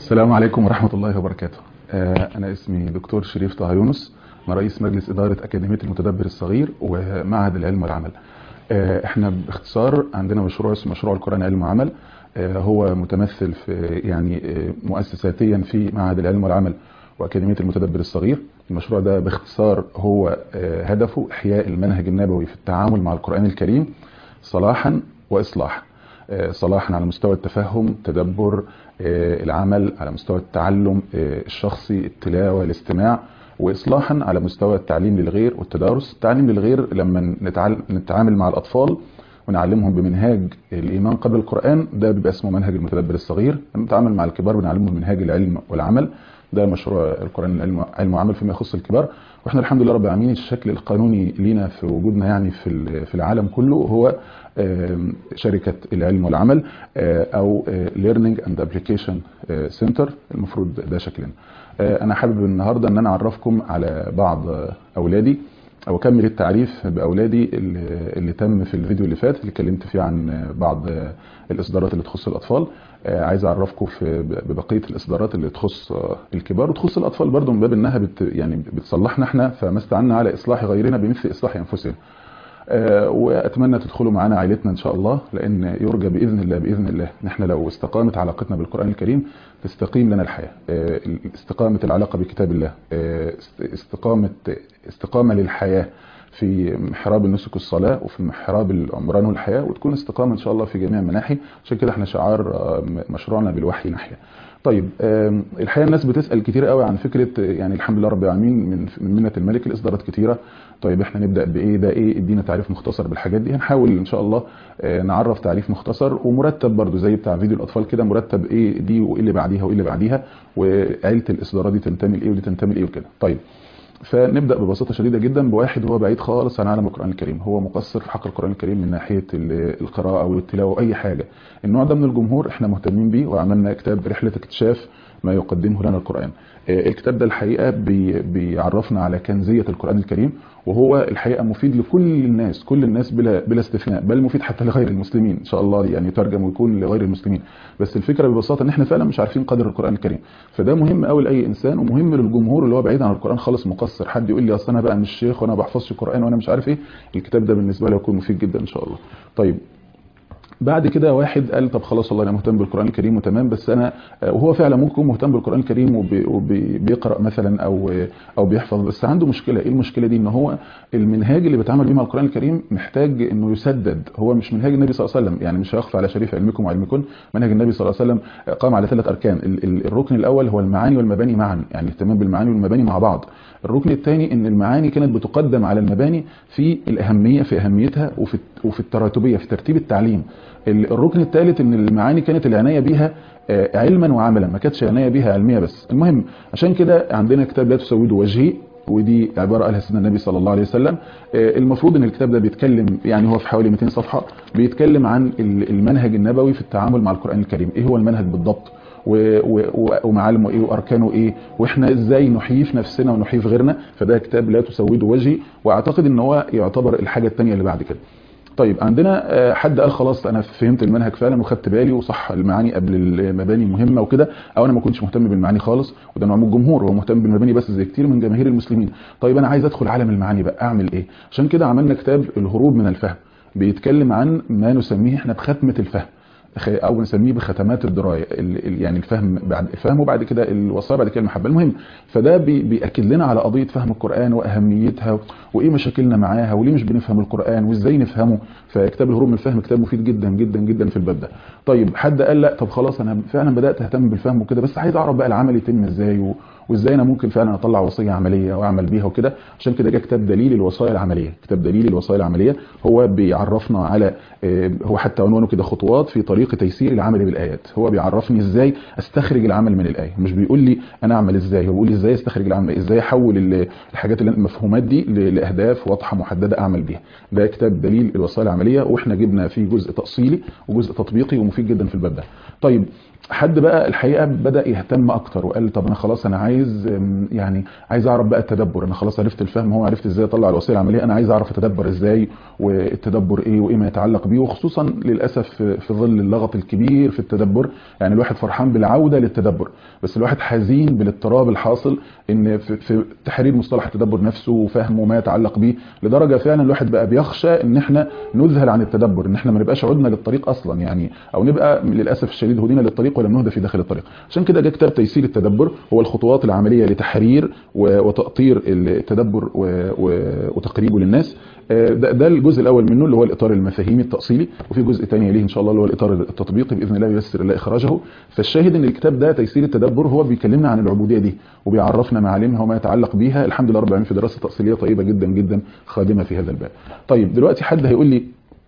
السلام عليكم ورحمة الله وبركاته آه، أنا اسمي دكتور شريف طه يونس أنا رئيس مجلس إدارة أكاديمية المتدبر الصغير ومعهد العلم والعمل آه، احنا باختصار عندنا مشروع اسمه مشروع القرآن علم وعمل آه، هو متمثل في يعني آه، مؤسساتيا في معهد العلم والعمل وأكاديمية المتدبر الصغير المشروع ده باختصار هو آه، هدفه إحياء المنهج النبوي في التعامل مع القرآن الكريم صلاحا وإصلاحا آه، صلاحا على مستوى التفهم التدبر آه، العمل على مستوى التعلم آه، الشخصي التلاوة الاستماع وإصلاحا على مستوى التعليم للغير والتدارس التعليم للغير لما نتعل- نتعامل مع الأطفال ونعلمهم بمنهاج الإيمان قبل القرآن ده بيبقى اسمه منهج المتدبر الصغير لما نتعامل مع الكبار بنعلمهم منهاج العلم والعمل ده مشروع القرآن العلم علم وعمل فيما يخص الكبار واحنا الحمد لله رب العالمين الشكل القانوني لينا في وجودنا يعني في ال- في العالم كله هو آم، شركة العلم والعمل آه، او آه، Learning and Application آه، Center المفروض ده شكلنا آه، انا حابب النهارده ان انا اعرفكم على بعض آه، اولادي او اكمل التعريف باولادي اللي, اللي تم في الفيديو اللي فات اللي اتكلمت فيه عن آه، بعض آه، الاصدارات اللي تخص الاطفال آه، عايز اعرفكم في ببقيه الاصدارات اللي تخص آه، الكبار وتخص الاطفال برضه من باب انها بت يعني بتصلحنا احنا فما استعنا على اصلاح غيرنا بمثل اصلاح انفسنا آه، واتمنى تدخلوا معانا عائلتنا ان شاء الله لان يرجى باذن الله باذن الله ان احنا لو استقامت علاقتنا بالقران الكريم تستقيم لنا الحياه آه، استقامه العلاقه بكتاب الله آه، است- استقامه استقامه للحياه في محراب النسك الصلاه وفي محراب العمران والحياه وتكون استقامه ان شاء الله في جميع المناحي عشان كده احنا شعار آه، مشروعنا بالوحي نحيا طيب آم، الحقيقه الناس بتسال كتير قوي عن فكره آه، يعني الحمد لله رب العالمين من من منه الملك الاصدارات كتيره طيب احنا نبدا بايه ده ايه ادينا تعريف مختصر بالحاجات دي هنحاول ان شاء الله آه، نعرف تعريف مختصر ومرتب برضو زي بتاع فيديو الاطفال كده مرتب ايه دي وايه اللي بعديها وايه اللي بعديها وعيله الاصدارات دي تنتمي لايه ودي تنتمي لايه وكده طيب فنبدا ببساطه شديده جدا بواحد هو بعيد خالص عن عالم القران الكريم هو مقصر في حق القران الكريم من ناحيه ال- القراءه والتلاوه واي حاجه النوع ده من الجمهور احنا مهتمين بيه وعملنا كتاب رحله اكتشاف ما يقدمه لنا القرآن آه، الكتاب ده الحقيقة بي بيعرفنا على كنزية القرآن الكريم وهو الحقيقة مفيد لكل الناس كل الناس بلا بلا استثناء بل مفيد حتى لغير المسلمين إن شاء الله يعني يترجم ويكون لغير المسلمين بس الفكرة ببساطة إن إحنا فعلا مش عارفين قدر القرآن الكريم فده مهم قوي لأي إنسان ومهم للجمهور اللي هو بعيد عن القرآن خالص مقصر حد يقول لي أصل أنا بقى مش شيخ وأنا ما بحفظش القرآن وأنا مش عارف إيه الكتاب ده بالنسبة له يكون مفيد جدا إن شاء الله طيب بعد كده واحد قال طب خلاص والله انا مهتم بالقران الكريم وتمام بس انا وهو فعلا ممكن يكون مهتم بالقران الكريم وبي- وبيقرا مثلا او او بيحفظ بس عنده مشكله ايه المشكله دي ان هو المنهاج اللي بيتعامل بيه مع القران الكريم محتاج انه يسدد هو مش منهاج النبي صلى الله عليه وسلم يعني مش هيخفى على شريف علمكم وعلمكم منهج النبي صلى الله عليه وسلم قام على ثلاث اركان ال- ال- الركن الاول هو المعاني والمباني معا يعني الاهتمام بالمعاني والمباني مع بعض الركن الثاني ان المعاني كانت بتقدم على المباني في الاهميه في اهميتها وفي وفي التراتبيه في ترتيب التعليم ال- الركن الثالث ان المعاني كانت العنايه بيها آه، علما وعملا ما كانتش عنايه بيها علميه بس المهم عشان كده عندنا كتاب لا تسوده وجهي ودي عباره قالها سيدنا النبي صلى الله عليه وسلم آه، المفروض ان الكتاب ده بيتكلم يعني هو في حوالي 200 صفحه بيتكلم عن ال- المنهج النبوي في التعامل مع القران الكريم ايه هو المنهج بالضبط و- و- و- ومعالمه ايه واركانه ايه واحنا ازاي نحيي في نفسنا ونحيي في غيرنا فده كتاب لا تسوده وجهي واعتقد ان هو يعتبر الحاجه الثانيه اللي بعد كده طيب عندنا آه، حد قال خلاص انا فهمت المنهج فعلا وخدت بالي وصح المعاني قبل المباني مهمه وكده او انا ما كنتش مهتم بالمعاني خالص وده نوع من الجمهور هو مهتم بالمباني بس زي كتير من جماهير المسلمين طيب انا عايز ادخل عالم المعاني بقى اعمل ايه عشان كده عملنا كتاب الهروب من الفهم بيتكلم عن ما نسميه احنا بختمه الفهم خ- او نسميه بختمات الدرايه ال- ال- يعني الفهم بعد الفهم وبعد كده الوصايا بعد كده المحبه المهم فده بي- بياكد لنا على قضيه فهم القران واهميتها وايه مشاكلنا معاها وليه مش بنفهم القران وازاي نفهمه فكتاب الهروب من الفهم كتاب مفيد جدا جدا جدا في الباب ده طيب حد قال لا طب خلاص انا فعلا بدات اهتم بالفهم وكده بس عايز اعرف بقى العمل يتم ازاي و... وازاي انا ممكن فعلا اطلع وصيه عمليه واعمل بيها وكده عشان كده جه كتاب دليل الوصايا العمليه كتاب دليل الوصايا العمليه هو بيعرفنا على آه، هو حتى عنوانه كده خطوات في طريق تيسير العمل بالايات هو بيعرفني ازاي استخرج العمل من الايه مش بيقول لي انا اعمل ازاي هو بيقول لي ازاي استخرج العمل ازاي احول ال- الحاجات اللي المفهومات دي ل- لاهداف واضحه محدده اعمل بيها ده كتاب دليل الوصايا العمليه واحنا جبنا فيه جزء تاصيلي وجزء تطبيقي ومفيد جدا في الباب ده طيب حد بقى الحقيقه بدا يهتم اكتر وقال طب انا خلاص انا عايز يعني عايز اعرف بقى التدبر انا خلاص عرفت الفهم هو عرفت ازاي اطلع الوسيله العمليه انا عايز اعرف اتدبر ازاي والتدبر ايه وايه ما يتعلق بيه وخصوصا للاسف في ظل اللغط الكبير في التدبر يعني الواحد فرحان بالعوده للتدبر بس الواحد حزين بالاضطراب الحاصل ان في, في تحرير مصطلح التدبر نفسه وفهمه ما يتعلق بيه لدرجه فعلا الواحد بقى بيخشى ان احنا نذهل عن التدبر ان احنا ما نبقاش عدنا للطريق اصلا يعني او نبقى للاسف الشديد هدينا للطريق ولم نهدى في داخل الطريق عشان كده جه كتاب تيسير التدبر هو الخطوات العمليه لتحرير وتاطير التدبر وتقريبه للناس ده, ده الجزء الاول منه اللي هو الاطار المفاهيمي التاصيلي وفي جزء ثاني ليه ان شاء الله اللي هو الاطار التطبيقي باذن الله ييسر الله اخراجه فالشاهد ان الكتاب ده تيسير التدبر هو بيكلمنا عن العبوديه دي وبيعرفنا معالمها وما يتعلق بيها الحمد لله رب العالمين في دراسه تاصيليه طيبه جدا جدا خادمه في هذا الباب طيب دلوقتي حد هيقول لي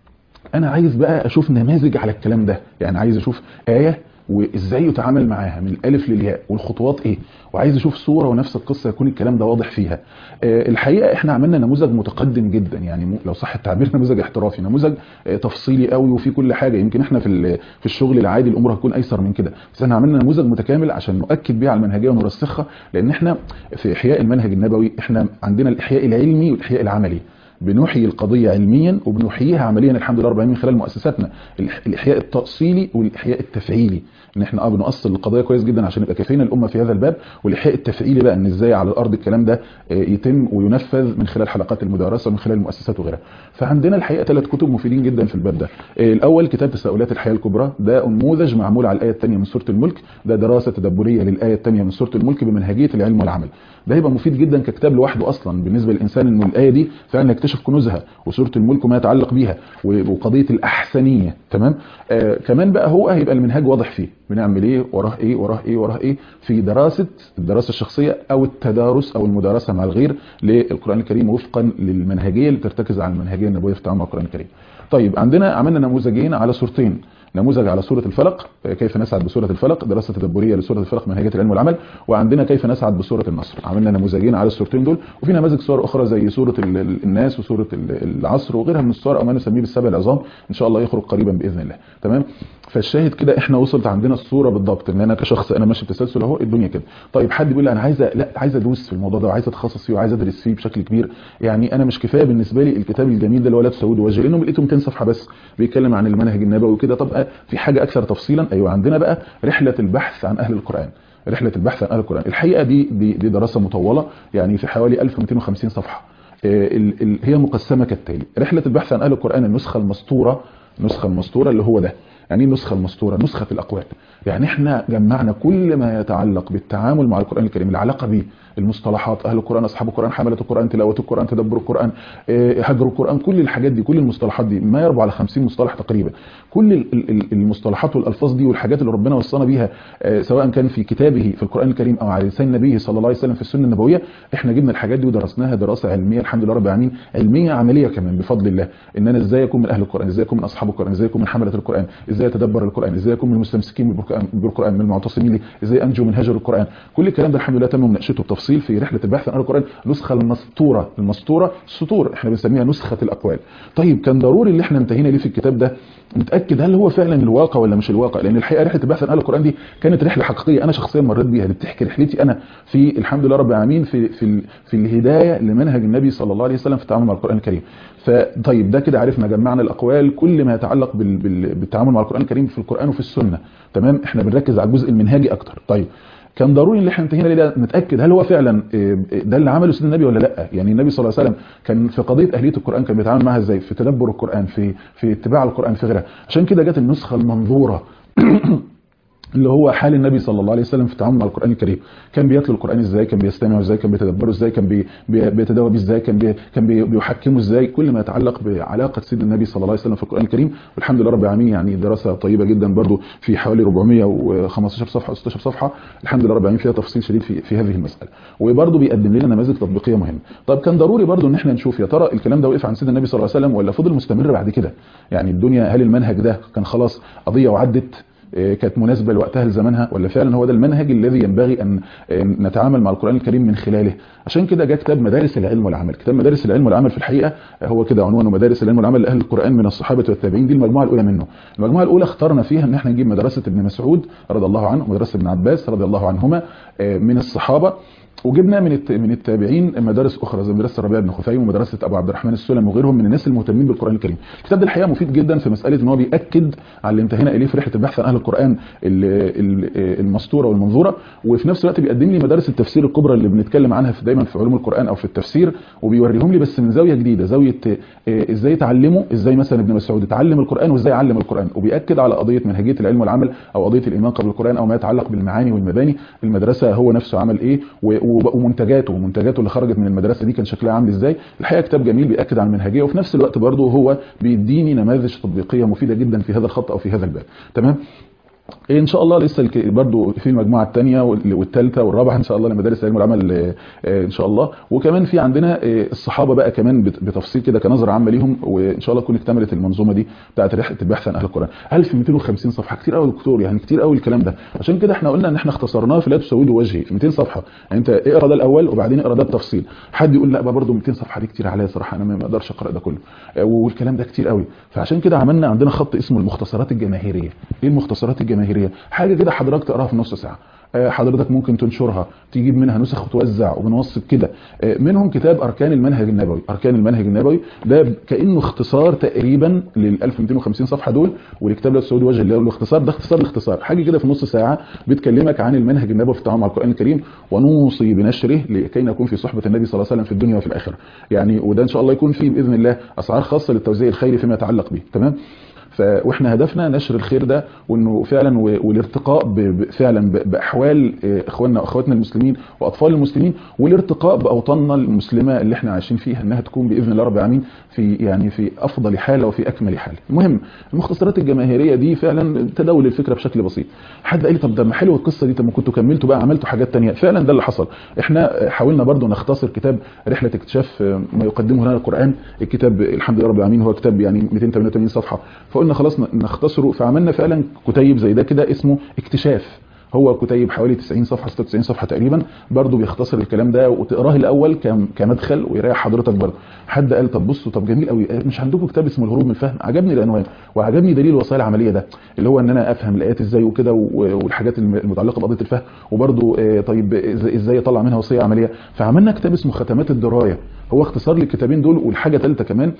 انا عايز بقى اشوف نماذج على الكلام ده يعني عايز اشوف ايه وازاي يتعامل معاها من الالف للياء والخطوات ايه وعايز اشوف صوره ونفس القصه يكون الكلام ده واضح فيها أه الحقيقه احنا عملنا نموذج متقدم جدا يعني لو صح التعبير نموذج احترافي نموذج أه تفصيلي قوي وفي كل حاجه يمكن احنا في في الشغل العادي الامور هتكون ايسر من كده بس احنا عملنا نموذج متكامل عشان نؤكد بيه على المنهجيه ونرسخها لان احنا في احياء المنهج النبوي احنا عندنا الاحياء العلمي والاحياء العملي بنحيي القضية علميا وبنحييها عمليا الحمد لله رب العالمين من خلال مؤسساتنا الإحياء التأصيلي والإحياء التفعيلي ان احنا اه بنؤصل القضيه كويس جدا عشان نبقى كافيين الامه في هذا الباب والاحياء التفعيلي بقى ان ازاي على الارض الكلام ده يتم وينفذ من خلال حلقات المدارسه ومن خلال المؤسسات وغيرها فعندنا الحقيقه ثلاث كتب مفيدين جدا في الباب ده الاول كتاب تساؤلات الحياه الكبرى ده نموذج معمول على الايه الثانيه من سوره الملك ده دراسه تدبريه للايه الثانيه من سوره الملك بمنهجيه العلم والعمل ده هيبقى مفيد جدا ككتاب لوحده اصلا بالنسبه للانسان ان الايه دي فعلا يكتشف كنوزها وسوره الملك وما يتعلق بيها وقضيه الاحسنيه تمام آه كمان بقى هو هيبقى المنهاج واضح فيه بنعمل ايه وراه ايه وراه ايه وراه ايه في دراسه الدراسه الشخصيه او التدارس او المدارسه مع الغير للقران الكريم وفقا للمنهجيه اللي ترتكز على المنهجيه النبويه في التعامل مع القران الكريم طيب عندنا عملنا نموذجين على صورتين نموذج على سورة الفلق كيف نسعد بسورة الفلق دراسة تدبرية لسورة الفلق منهجية العلم والعمل وعندنا كيف نسعد بسورة النصر عملنا نموذجين على السورتين دول وفي نماذج صور أخرى زي سورة الناس وسورة العصر وغيرها من الصور أو ما نسميه بالسبع العظام إن شاء الله يخرج قريبا بإذن الله تمام فالشاهد كده احنا وصلت عندنا الصوره بالضبط ان انا كشخص انا ماشي بتسلسل اهو الدنيا كده طيب حد بيقول لي انا عايز لا عايز ادوس في الموضوع ده وعايز اتخصص فيه وعايز ادرس فيه بشكل كبير يعني انا مش كفايه بالنسبه لي الكتاب الجميل ده اللي هو لا تسود وجه لانه لقيته 200 صفحه بس بيتكلم عن المنهج النبوي وكده طب في حاجه اكثر تفصيلا ايوه عندنا بقى رحله البحث عن اهل القران رحله البحث عن اهل القران الحقيقه دي دي, دي دراسه مطوله يعني في حوالي 1250 صفحه ال ال هي مقسمه كالتالي رحله البحث عن اهل القران النسخه المسطوره النسخه المسطوره اللي هو ده يعني ايه النسخه المسطوره نسخه الاقوال يعني احنا جمعنا كل ما يتعلق بالتعامل مع القران الكريم العلاقه به المصطلحات اهل القران اصحاب القران حمله القران تلاوه القران تدبر القران هجر القران كل الحاجات دي كل المصطلحات دي ما يربع على 50 مصطلح تقريبا كل المصطلحات والالفاظ دي والحاجات اللي ربنا وصانا بيها سواء كان في كتابه في القران الكريم او على لسان نبيه صلى الله عليه وسلم في السنه النبويه احنا جبنا الحاجات دي ودرسناها دراسه علميه الحمد لله رب العالمين علميه عمليه كمان بفضل الله ان انا ازاي اكون من اهل القران ازاي اكون من اصحاب القران ازاي اكون من حمله القران ازاي اتدبر القران ازاي اكون من المستمسكين بالقران من المعتصمين ازاي انجو من هجر القران كل الكلام ده الحمد لله تم مناقشته بتفصيل في رحله البحث عن القران النسخه المسطوره المسطوره السطور احنا بنسميها نسخه الاقوال طيب كان ضروري اللي احنا انتهينا ليه في الكتاب ده نتاكد هل هو فعلا الواقع ولا مش الواقع لان الحقيقه رحله البحث عن اهل القران دي كانت رحله حقيقيه انا شخصيا مريت بيها اللي بتحكي رحلتي انا في الحمد لله رب العالمين في في في الهدايه لمنهج النبي صلى الله عليه وسلم في التعامل مع القران الكريم فطيب ده كده عرفنا جمعنا الاقوال كل ما يتعلق بال بال بالتعامل مع القران الكريم في القران وفي السنه تمام احنا بنركز على الجزء المنهجي اكتر طيب كان ضروري ان احنا انتهينا ليه نتاكد هل هو فعلا ده اللي عمله سيدنا النبي ولا لا يعني النبي صلى الله عليه وسلم كان في قضيه اهليه القران كان بيتعامل معاها ازاي في تدبر القران في في اتباع القران في غيرها عشان كده جت النسخه المنظوره اللي هو حال النبي صلى الله عليه وسلم في التعامل مع القران الكريم كان بيتلو القران ازاي كان بيستمع ازاي كان بيتدبره ازاي كان بي بيتداوى بيه ازاي كان بي كان بي بيحكمه ازاي كل ما يتعلق بعلاقه سيدنا النبي صلى الله عليه وسلم في القران الكريم والحمد لله رب العالمين يعني دراسه طيبه جدا برضو في حوالي 415 صفحه او 16 صفحه الحمد لله رب العالمين فيها تفصيل شديد في في هذه المساله وبرضو بيقدم لنا نماذج تطبيقيه مهمه طب كان ضروري برضو ان احنا نشوف يا ترى الكلام ده وقف عن سيدنا النبي صلى الله عليه وسلم ولا فضل مستمر بعد كده يعني الدنيا هل المنهج ده كان خلاص قضيه وعدت كانت مناسبة لوقتها لزمانها ولا فعلا هو ده المنهج الذي ينبغي أن نتعامل مع القرآن الكريم من خلاله عشان كده جاء كتاب مدارس العلم والعمل كتاب مدارس العلم والعمل في الحقيقة هو كده عنوانه مدارس العلم والعمل لأهل القرآن من الصحابة والتابعين دي المجموعة الأولى منه المجموعة الأولى اخترنا فيها ان احنا نجيب مدرسة ابن مسعود رضي الله عنه ومدرسة ابن عباس رضي الله عنهما من الصحابة وجبنا من من التابعين مدارس اخرى زي مدرسه الربيع بن خثيم ومدرسه ابو عبد الرحمن السلمي وغيرهم من الناس المهتمين بالقران الكريم الكتاب ده الحقيقه مفيد جدا في مساله ان هو بياكد على اللي انتهينا اليه في رحله البحث عن اهل القران المسطوره والمنظوره وفي نفس الوقت بيقدم لي مدارس التفسير الكبرى اللي بنتكلم عنها في دايما في علوم القران او في التفسير وبيوريهم لي بس من زاويه جديده زاويه ازاي يتعلموا ازاي مثلا ابن مسعود اتعلم القران وازاي علم القران وبياكد على قضيه منهجيه العلم والعمل او قضيه الايمان قبل القران او ما يتعلق بالمعاني والمباني المدرسه هو نفسه عمل ايه ومنتجاته ومنتجاته اللي خرجت من المدرسه دي كان شكلها عامل ازاي الحقيقه كتاب جميل بياكد على المنهجيه وفي نفس الوقت برضه هو بيديني نماذج تطبيقيه مفيده جدا في هذا الخط او في هذا الباب تمام ان شاء الله لسه برضو في المجموعه الثانيه والثالثه والرابعه ان شاء الله لمدارس العلم والعمل ان شاء الله وكمان في عندنا الصحابه بقى كمان بتفصيل كده كنظره عامه ليهم وان شاء الله تكون اكتملت المنظومه دي بتاعه رحله البحث عن اهل القران 1250 صفحه كتير قوي دكتور يعني كتير قوي الكلام ده عشان كده احنا قلنا ان احنا اختصرناه في لا تسود وجهي في 200 صفحه يعني انت اقرا ده الاول وبعدين اقرا ده التفصيل حد يقول لا بقى برضو 200 صفحه دي كتير عليا صراحه انا ما اقدرش اقرا ده كله والكلام ده كتير قوي فعشان كده عملنا عندنا خط اسمه المختصرات الجماهيريه ايه المختصرات الجماهيريه حاجه كده حضرتك تقراها في نص ساعه حضرتك ممكن تنشرها تجيب منها نسخ وتوزع وبنوصف كده منهم كتاب اركان المنهج النبوي اركان المنهج النبوي ده كانه اختصار تقريبا لل 1250 صفحه دول والكتاب السعودي وجه اللي هو الاختصار ده اختصار الاختصار حاجه كده في نص ساعه بتكلمك عن المنهج النبوي في التعامل مع القران الكريم ونوصي بنشره لكي نكون في صحبه النبي صلى الله عليه وسلم في الدنيا وفي الاخره يعني وده ان شاء الله يكون فيه باذن الله اسعار خاصه للتوزيع الخيري فيما يتعلق به تمام ف... واحنا هدفنا نشر الخير ده وانه فعلا و... والارتقاء ب... ب... فعلا ب... باحوال اخواننا واخواتنا المسلمين واطفال المسلمين والارتقاء باوطاننا المسلمه اللي احنا عايشين فيها انها تكون باذن الله رب العالمين في يعني في افضل حال وفي اكمل حال. المهم المختصرات الجماهيريه دي فعلا تداول الفكره بشكل بسيط. حد قال لي طب ده ما حلوه القصه دي طب ما كنتوا كملتوا بقى عملتوا حاجات ثانيه فعلا ده اللي حصل. احنا حاولنا برضو نختصر كتاب رحله اكتشاف ما يقدمه لنا القران الكتاب الحمد لله رب العالمين هو كتاب يعني 288 صفحه فقلنا خلاص نختصره فعملنا فعلا كتيب زي ده كده اسمه اكتشاف هو كتيب حوالي 90 صفحه 96 صفحه تقريبا برضه بيختصر الكلام ده وتقراه الاول كمدخل ويريح حضرتك برضه حد قال طب بصوا طب جميل قوي مش عندكم كتاب اسمه الهروب من الفهم عجبني العنوان وعجبني دليل الوصايا العمليه ده اللي هو ان انا افهم الايات ازاي وكده والحاجات المتعلقه بقضيه الفهم وبرضه طيب ازاي اطلع منها وصيه عمليه فعملنا كتاب اسمه ختمات الدرايه هو اختصار للكتابين دول والحاجه ثالثه كمان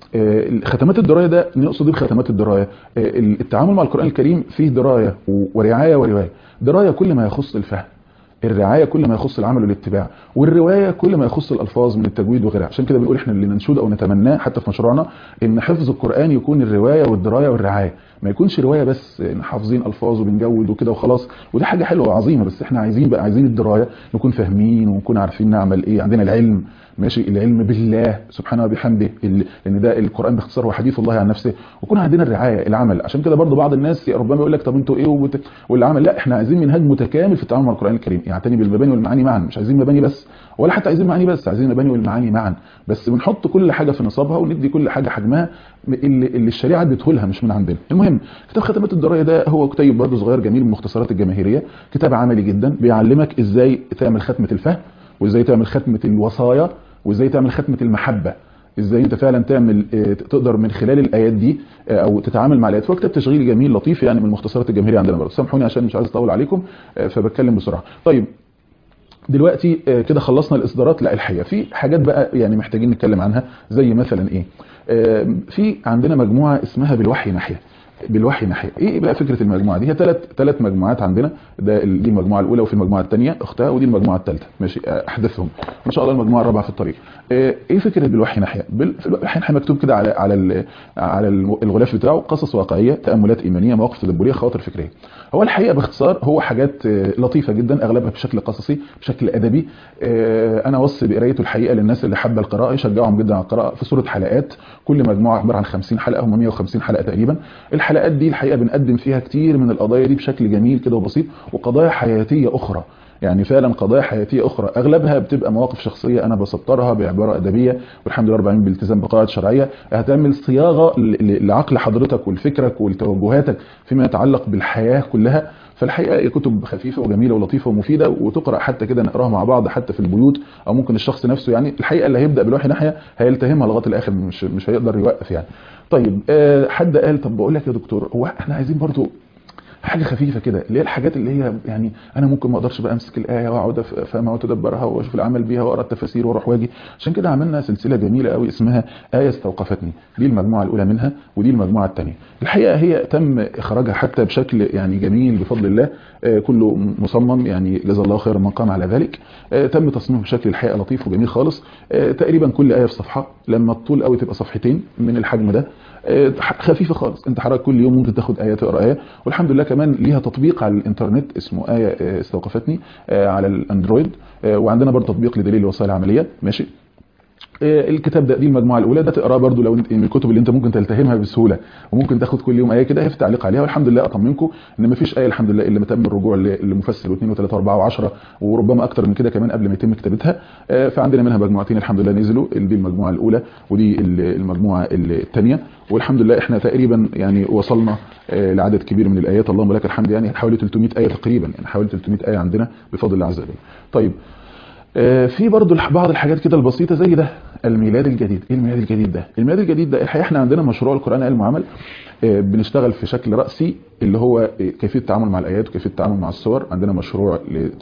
ختمات الدرايه ده نقصد ايه بختمات الدرايه التعامل مع القران الكريم فيه درايه ورعايه وروايه درايه كل ما يخص الفهم الرعايه كل ما يخص العمل والاتباع والروايه كل ما يخص الالفاظ من التجويد وغيرها عشان كده بنقول احنا اللي ننشد او نتمناه حتى في مشروعنا ان حفظ القران يكون الروايه والدرايه والرعايه ما يكونش روايه بس حافظين الفاظ وبنجود وكده وخلاص ودي حاجه حلوه وعظيمه بس احنا عايزين بقى عايزين الدرايه نكون فاهمين ونكون عارفين نعمل ايه عندنا العلم ماشي العلم بالله سبحانه وبحمده لان ده القران باختصار هو حديث الله عن نفسه ويكون عندنا الرعايه العمل عشان كده برضو بعض الناس ربما يقول لك طب انتوا ايه وبت... والعمل لا احنا عايزين منهج متكامل في التعامل مع القران الكريم يعتني بالمباني والمعاني معا مش عايزين مباني بس ولا حتى عايزين معاني بس عايزين مباني والمعاني معا بس بنحط كل حاجه في نصابها وندي كل حاجه حجمها اللي, اللي الشريعه ادتهولها مش من عندنا المهم كتاب ختمات الدرايه ده هو كتيب برضه صغير جميل من المختصرات الجماهيريه كتاب عملي جدا بيعلمك ازاي تعمل ختمه الفهم وازاي تعمل ختمه الوصايا وازاي تعمل ختمه المحبه ازاي انت فعلا تعمل تقدر من خلال الايات دي او تتعامل مع الايات فهو كتاب تشغيلي جميل لطيف يعني من المختصرات الجماهيريه عندنا برضه سامحوني عشان مش عايز اطول عليكم فبتكلم بسرعه طيب دلوقتي كده خلصنا الاصدارات لا الحقيقه في حاجات بقى يعني محتاجين نتكلم عنها زي مثلا ايه في عندنا مجموعه اسمها بالوحي ناحيه بالوحي ناحيه ايه بقى فكره المجموعه دي هي ثلاث ثلاث مجموعات عندنا ده دي المجموعه الاولى وفي المجموعه الثانيه اختها ودي المجموعه الثالثه ماشي احدثهم ان شاء الله المجموعه الرابعه في الطريق ايه فكره بالوحي ناحيه في الوحي ناحيه مكتوب كده على على على الغلاف بتاعه قصص واقعيه تاملات ايمانيه مواقف تدبريه خواطر فكريه هو الحقيقه باختصار هو حاجات لطيفه جدا اغلبها بشكل قصصي بشكل ادبي انا اوصي بقرايته الحقيقه للناس اللي حابه القراءه يشجعهم جدا على القراءه في صوره حلقات كل مجموعه عباره عن 50 حلقه هم 150 حلقه تقريبا الحلقات دي الحقيقه بنقدم فيها كتير من القضايا دي بشكل جميل كده وبسيط وقضايا حياتيه اخرى يعني فعلا قضايا حياتيه اخرى اغلبها بتبقى مواقف شخصيه انا بسطرها بعباره ادبيه والحمد لله رب العالمين بالالتزام بقواعد شرعيه هتعمل صياغه ل- ل- لعقل حضرتك ولفكرك ولتوجهاتك فيما يتعلق بالحياه كلها فالحقيقه هي كتب خفيفه وجميله ولطيفه ومفيده وتقرا حتى كده نقراها مع بعض حتى في البيوت او ممكن الشخص نفسه يعني الحقيقه اللي هيبدا بالوحي ناحيه هيلتهمها لغايه الاخر مش مش هيقدر يوقف يعني طيب آه، حد قال طب بقول لك يا دكتور هو احنا عايزين برضو حاجه خفيفه كده اللي هي الحاجات اللي هي يعني انا ممكن ما اقدرش بقى امسك الايه واقعد أف- افهمها واتدبرها واشوف العمل بيها واقرا التفاسير واروح واجي عشان كده عملنا سلسله جميله قوي اسمها ايه استوقفتني دي المجموعه الاولى منها ودي المجموعه الثانيه الحقيقه هي تم اخراجها حتى بشكل يعني جميل بفضل الله آه، كله مصمم يعني جزا الله خيرا من قام على ذلك آه، تم تصميمه بشكل الحقيقه لطيف وجميل خالص آه، تقريبا كل ايه في صفحه لما الطول قوي تبقى صفحتين من الحجم ده آه، خفيفه خالص انت حضرتك كل يوم ممكن تاخد ايه تقرا ايه والحمد لله كمان ليها تطبيق على الانترنت اسمه ايه آه، استوقفتني آه، على الاندرويد آه، وعندنا برضه تطبيق لدليل الوصايا العمليه ماشي آه، الكتاب ده دي المجموعه الاولى ده تقراه برضو لو انت من الكتب اللي انت ممكن تلتهمها بسهوله وممكن تاخد كل يوم ايه كده هي في تعليق عليها والحمد لله اطمنكم ان ما فيش ايه الحمد لله الا ما تم الرجوع ل- لمفسر واثنين وثلاثه واربعه و10 وربما اكتر من كده كمان قبل ما يتم كتابتها آه، فعندنا منها مجموعتين الحمد لله نزلوا دي المجموعه الاولى ودي ال- المجموعه الثانيه والحمد لله احنا تقريبا يعني وصلنا آه، لعدد كبير من الايات اللهم لك الحمد يعني حوالي 300 ايه تقريبا يعني حوالي 300 ايه عندنا بفضل الله عز وجل طيب آه، في برضو الح- بعض الحاجات كده البسيطه زي ده الميلاد الجديد ايه الميلاد الجديد ده الميلاد الجديد ده الحقيقه احنا عندنا مشروع القران علم وعمل آه، بنشتغل في شكل راسي اللي هو آه، كيفيه التعامل مع الايات وكيفيه التعامل مع الصور عندنا مشروع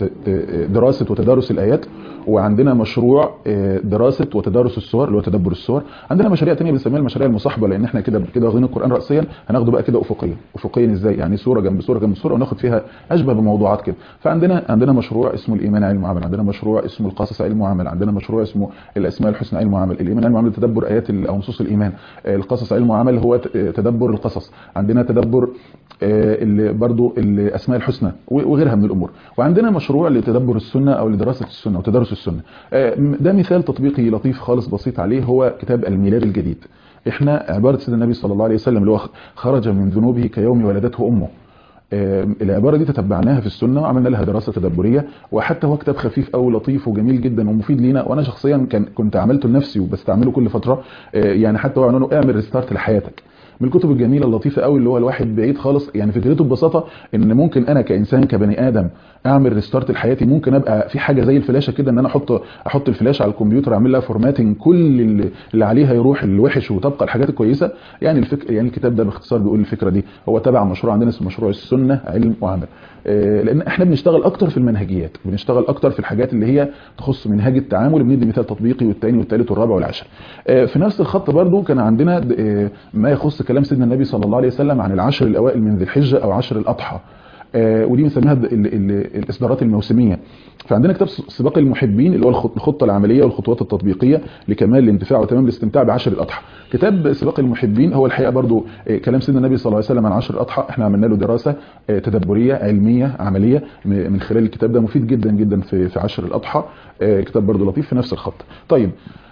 لدراسه وتدارس الايات وعندنا مشروع آه، دراسه وتدارس الصور اللي هو تدبر الصور عندنا مشاريع تانية بنسميها المشاريع المصاحبه لان احنا كده كده واخدين القران راسيا هناخده بقى كده افقيا افقيا ازاي يعني صوره جنب صوره جنب صوره وناخد فيها اشبه بموضوعات كده فعندنا عندنا مشروع اسمه الايمان علم وعمل عندنا مشروع اسمه القصص علم وعمل عندنا مشروع اسمه الاسماء الحسنى علم وعمل الايمان علم وعمل تدبر ايات ال- او نصوص الايمان آه، القصص علم وعمل هو ت- آه، تدبر القصص عندنا تدبر آه، اللي برضو الاسماء الحسنى و- وغيرها من الامور وعندنا مشروع لتدبر السنه او لدراسه السنه وتدارس السنه آه، م- ده مثال تطبيقي لطيف خالص بسيط عليه هو كتاب الميلاد الجديد احنا عباره سيدنا النبي صلى الله عليه وسلم اللي هو خرج من ذنوبه كيوم ولدته امه آه، العباره دي تتبعناها في السنه وعملنا لها دراسه تدبريه وحتى هو كتاب خفيف قوي لطيف وجميل جدا ومفيد لينا وانا شخصيا كان كنت عملته لنفسي وبستعمله كل فتره آه، يعني حتى هو عنوانه اعمل ريستارت لحياتك من الكتب الجميله اللطيفه قوي اللي هو الواحد بعيد خالص يعني فكرته ببساطه ان ممكن انا كانسان كبني ادم اعمل ريستارت لحياتي ممكن ابقى في حاجه زي الفلاشه كده ان انا احط احط الفلاشه على الكمبيوتر اعمل لها فورماتنج كل اللي, اللي عليها يروح الوحش وتبقى الحاجات الكويسه يعني الفك... يعني الكتاب ده باختصار بيقول الفكره دي هو تبع مشروع عندنا اسمه مشروع السنه علم وعمل آه، لان احنا بنشتغل اكتر في المنهجيات بنشتغل اكتر في الحاجات اللي هي تخص منهاج التعامل بندي مثال تطبيقي والثاني والثالث والرابع والعاشر آه، في نفس الخط برضو كان عندنا د- آه، ما يخص كلام سيدنا النبي صلى الله عليه وسلم عن العشر الاوائل من ذي الحجه او عشر الاضحى آه، ودي بنسميها ال- ال- الاصدارات الموسميه فعندنا كتاب سباق المحبين اللي هو الخط- الخطه العمليه والخطوات التطبيقيه لكمال الانتفاع وتمام الاستمتاع بعشر الاضحى كتاب سباق المحبين هو الحقيقه برضو آه، كلام سيدنا النبي صلى الله عليه وسلم عن عشر الاضحى احنا عملنا له دراسه آه، تدبريه علميه عمليه م- من خلال الكتاب ده مفيد جدا جدا في في عشر الاضحى آه، كتاب برضو لطيف في نفس الخط طيب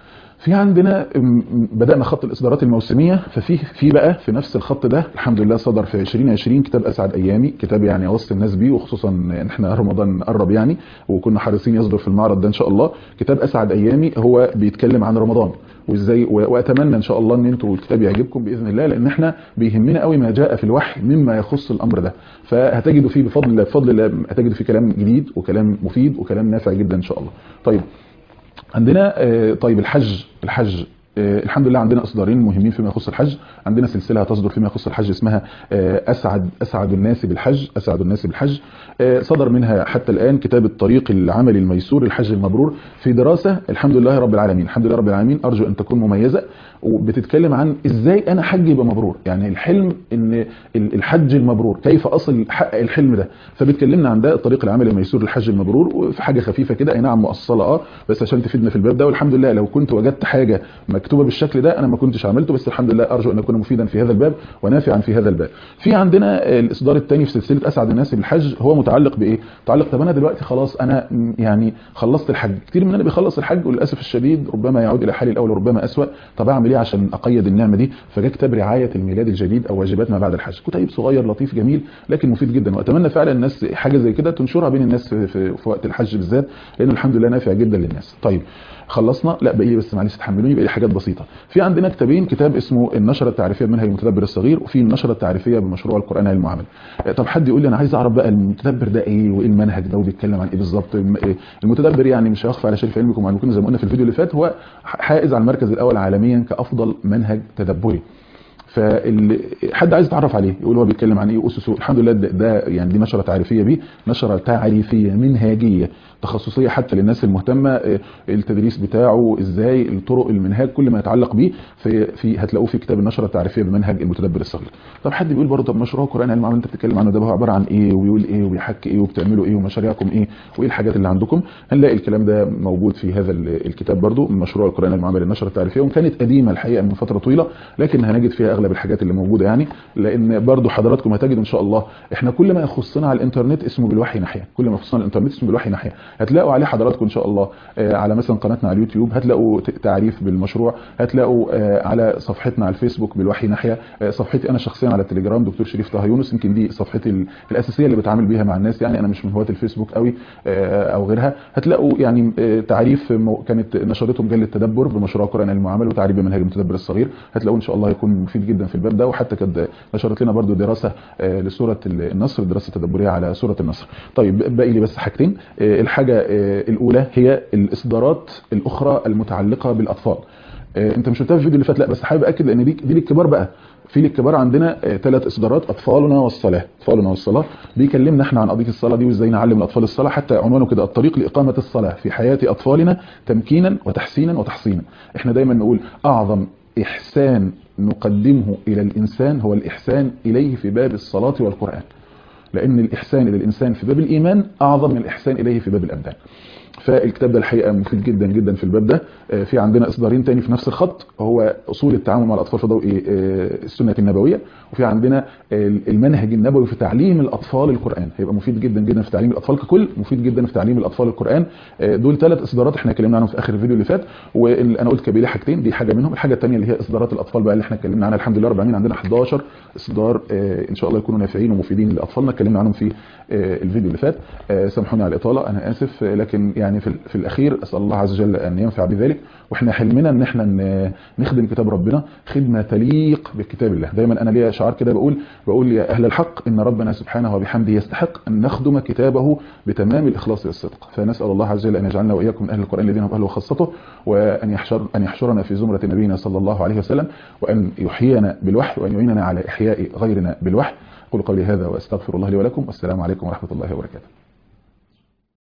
في عندنا م- بدأنا خط الإصدارات الموسمية ففي في بقى في نفس الخط ده الحمد لله صدر في 2020 كتاب أسعد أيامي كتاب يعني أوصي الناس بيه وخصوصا إن إحنا رمضان قرب يعني وكنا حريصين يصدر في المعرض ده إن شاء الله كتاب أسعد أيامي هو بيتكلم عن رمضان وازاي و- واتمنى ان شاء الله ان انتوا الكتاب يعجبكم باذن الله لان احنا بيهمنا قوي ما جاء في الوحي مما يخص الامر ده فهتجدوا فيه بفضل الله بفضل الله هتجدوا فيه كلام جديد وكلام مفيد وكلام نافع جدا ان شاء الله طيب عندنا آه، طيب الحج الحج آه، الحمد لله عندنا اصدارين مهمين فيما يخص الحج عندنا سلسله هتصدر فيما يخص الحج اسمها آه، اسعد اسعد الناس بالحج اسعد الناس بالحج آه، صدر منها حتى الان كتاب الطريق العملي الميسور الحج المبرور في دراسه الحمد لله رب العالمين الحمد لله رب العالمين ارجو ان تكون مميزه وبتتكلم عن ازاي انا حج يبقى مبرور يعني الحلم ان ال- الحج المبرور كيف اصل حقق الحلم ده فبتكلمنا عن ده الطريق العملي الميسور للحج المبرور وفي حاجه خفيفه كده اي نعم مؤصله اه بس عشان تفيدنا في الباب ده والحمد لله لو كنت وجدت حاجه ما مكتوبه بالشكل ده انا ما كنتش عملته بس الحمد لله ارجو ان اكون مفيدا في هذا الباب ونافعا في هذا الباب في عندنا الاصدار الثاني في سلسله اسعد الناس بالحج هو متعلق بايه متعلق طب انا دلوقتي خلاص انا يعني خلصت الحج كتير مننا بيخلص الحج وللاسف الشديد ربما يعود الى حالي الاول وربما اسوا طب اعمل ايه عشان اقيد النعمه دي فجاء كتاب رعايه الميلاد الجديد او واجبات ما بعد الحج كتيب صغير لطيف جميل لكن مفيد جدا واتمنى فعلا الناس حاجه زي كده تنشرها بين الناس في, في, في وقت الحج بالذات لان الحمد لله نافع جدا للناس طيب خلصنا لا باقي لي بس معلش تحملوني باقي لي حاجات بسيطه في عندنا كتابين كتاب اسمه النشره التعريفيه بمنهج المتدبر الصغير وفي النشره التعريفيه بمشروع القران المعامل طب حد يقول لي انا عايز اعرف بقى المتدبر ده ايه وايه المنهج ده وبيتكلم عن ايه بالظبط المتدبر يعني مش هيخفى على شريف علمكم وعلمكم زي ما قلنا في الفيديو اللي فات هو حائز على المركز الاول عالميا كافضل منهج تدبري فحد عايز يتعرف عليه يقول هو بيتكلم عن ايه اسسه الحمد لله ده, ده يعني دي نشره تعريفيه بيه نشره تعريفيه منهجيه تخصصيه حتى للناس المهتمه التدريس بتاعه ازاي الطرق المنهاج كل ما يتعلق بيه في, في هتلاقوه في كتاب النشره التعريفيه بمنهج المتدبر الصغير طب حد بيقول برضه طب مشروع القران المعامل انت بتتكلم عنه ده هو عباره عن ايه وبيقول ايه وبيحكي ايه وبتعملوا ايه ومشاريعكم ايه وايه الحاجات اللي عندكم هنلاقي الكلام ده موجود في هذا الكتاب برضه مشروع القران المعامل النشره التعريفيه وكانت قديمه الحقيقه من فتره طويله لكن هنجد فيها اغلب الحاجات اللي موجوده يعني لان برضه حضراتكم هتجد ان شاء الله احنا كل ما يخصنا على الانترنت اسمه بالوحي ناحيه كل ما يخصنا على الانترنت اسمه بالوحي ناحيه هتلاقوا عليه حضراتكم ان شاء الله على مثلا قناتنا على اليوتيوب هتلاقوا تعريف بالمشروع هتلاقوا على صفحتنا على الفيسبوك بالوحي ناحيه صفحتي انا شخصيا على التليجرام دكتور شريف طه يونس يمكن دي صفحتي الاساسيه اللي بتعامل بيها مع الناس يعني انا مش من هواة الفيسبوك قوي او غيرها هتلاقوا يعني تعريف كانت نشرته مجله تدبر بمشروع قران المعامل وتعريف بمنهج المتدبر الصغير هتلاقوا ان شاء الله هيكون مفيد جدا في الباب ده وحتى كانت نشرت لنا برضو دراسه لسوره النصر دراسه تدبريه على سوره النصر طيب باقي لي بس حاجتين الحاجه الاولى هي الاصدارات الاخرى المتعلقه بالاطفال انت مش شفتها في الفيديو اللي فات لا بس حابب اكد لان دي دي للكبار بقى في للكبار عندنا ثلاث اصدارات اطفالنا والصلاه اطفالنا والصلاه بيكلمنا احنا عن قضيه الصلاه دي وازاي نعلم الاطفال الصلاه حتى عنوانه كده الطريق لاقامه الصلاه في حياه اطفالنا تمكينا وتحسينا وتحصينا احنا دايما نقول اعظم احسان نقدمه الى الانسان هو الاحسان اليه في باب الصلاه والقران لان الاحسان الى الانسان في باب الايمان اعظم من الاحسان اليه في باب الابدان فالكتاب ده الحقيقه مفيد جدا جدا في الباب ده في عندنا اصدارين تاني في نفس الخط هو اصول التعامل مع الاطفال في ضوء السنه النبويه وفي عندنا المنهج النبوي في تعليم الاطفال القران هيبقى مفيد جدا جدا في تعليم الاطفال ككل مفيد جدا في تعليم الاطفال القران دول ثلاث اصدارات احنا اتكلمنا عنهم في اخر الفيديو اللي فات وانا قلت كبيره حاجتين دي حاجه منهم الحاجه الثانيه اللي هي اصدارات الاطفال بقى اللي احنا اتكلمنا عنها الحمد لله رب العالمين عندنا 11 اصدار ان شاء الله يكونوا نافعين ومفيدين لاطفالنا اتكلمنا عنهم في الفيديو اللي فات سامحوني على الاطاله انا اسف لكن يعني في, في الاخير اسال الله عز وجل ان ينفع بذلك واحنا حلمنا ان احنا نخدم كتاب ربنا خدمه تليق بكتاب الله دايما انا ليا شعار كده بقول بقول يا اهل الحق ان ربنا سبحانه وبحمده يستحق ان نخدم كتابه بتمام الاخلاص والصدق فنسال الله عز وجل ان يجعلنا واياكم من اهل القران الذين هم اهله وخاصته وان يحشر ان يحشرنا في زمره نبينا صلى الله عليه وسلم وان يحيينا بالوحي وان يعيننا على احياء غيرنا بالوحي قولوا قولي هذا واستغفر الله لي ولكم والسلام عليكم ورحمه الله وبركاته